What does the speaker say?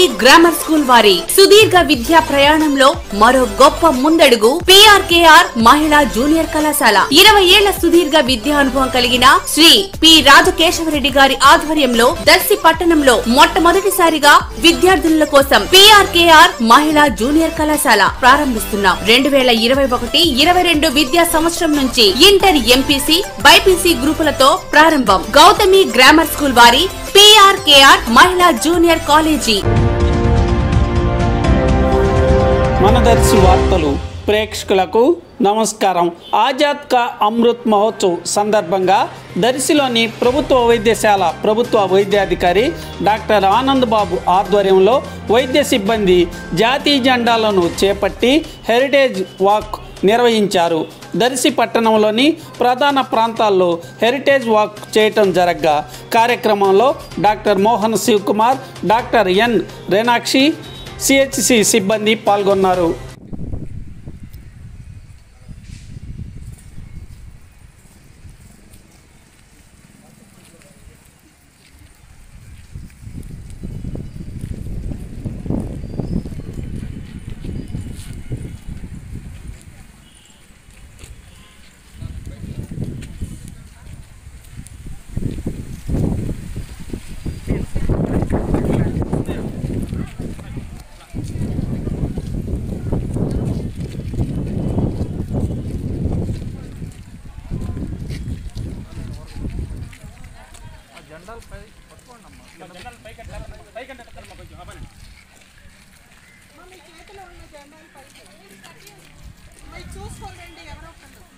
grammar school వారి సుదీర్ఘ విద్యా ప్రయాణంలో మరో గొప్ప ముందడుగు పిఆర్కేఆర్ మహిళా జూనియర్ కళాశాల ఇరవై ఏళ్ల సుదీర్ఘ విద్యా అనుభవం కలిగిన శ్రీ పి రాజకేశవరెడ్డి గారి ఆధ్వర్యంలో దర్శి పట్టణంలో మొట్టమొదటిసారిగా విద్యార్థుల కోసం పిఆర్కేఆర్ మహిళా జూనియర్ కళాశాల ప్రారంభిస్తున్నాం రెండు వేల ఇరవై ఒకటి ఇరవై రెండు విద్యా సంవత్సరం నుంచి ఇంటర్ ఎంపీసీ బైపీసీ గ్రూపులతో ప్రారంభం గౌతమి గ్రామర్ స్కూల్ వారి పిఆర్కేఆర్ మహిళా జూనియర్ కాలేజీ మనదర్శి వార్తలు ప్రేక్షకులకు నమస్కారం ఆజాద్ కా అమృత్ మహోత్సవ్ సందర్భంగా దర్శిలోని ప్రభుత్వ వైద్యశాల ప్రభుత్వ వైద్యాధికారి డాక్టర్ ఆనంద్ బాబు ఆధ్వర్యంలో వైద్య సిబ్బంది జాతీయ జెండాలను చేపట్టి హెరిటేజ్ వాక్ నిర్వహించారు దర్శి పట్టణంలోని ప్రధాన ప్రాంతాల్లో హెరిటేజ్ వాక్ చేయటం జరగ్గా కార్యక్రమంలో doctor Mohan Shivakumar doctor N Renakshi CHC సిబ్బంది పాల్గొన్నారు చూసుకోండి ఎవరో ఒకరు